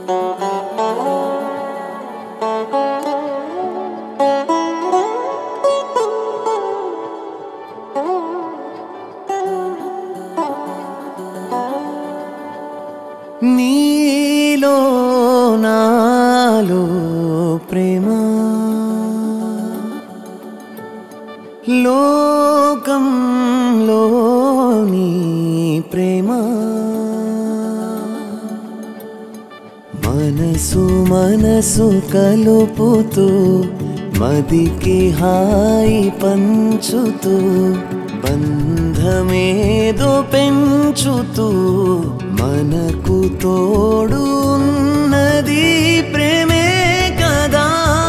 నీలో నాలో ప్రేమ లోకంలో నీ ప్రేమ మనసు మనసు కలుపుతూ మదికి హాయి పంచుతూ బంధమేదో పెంచుతూ మనకు తోడు ఉన్నది ప్రేమే కదా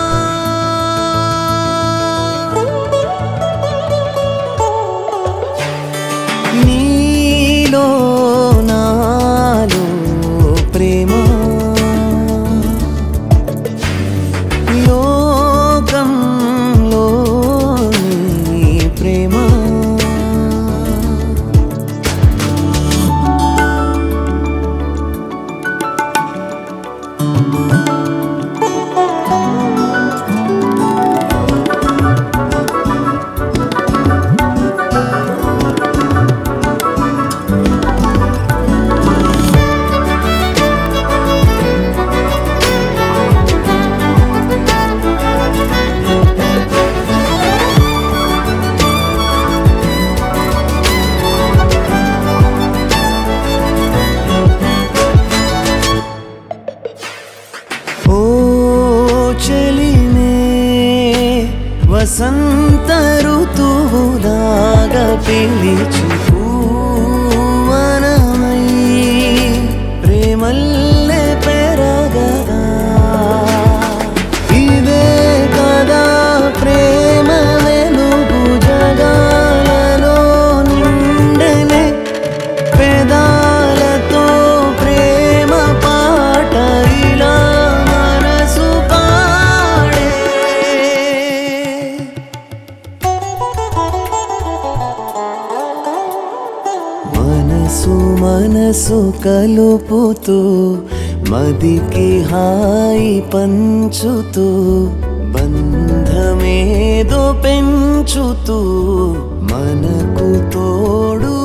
నీలో నాలో ప్రేమ లోకంలో నీ ప్రేమ ఓ చెలినే వసంత ఋతువులాగా పిలిచి పూవనమై ప్రేమల్లే పెరగదా ఇదే కదా ప్రేమ వెలుగు జగాలలో నిండెనే పెదాలతో ప్రేమ పాట ఇలా మనసు పాడే మనసు మనసు కలుపుతూ మదికి హాయి పంచుతూ బంధమేదో పెంచుతూ మనకు తోడు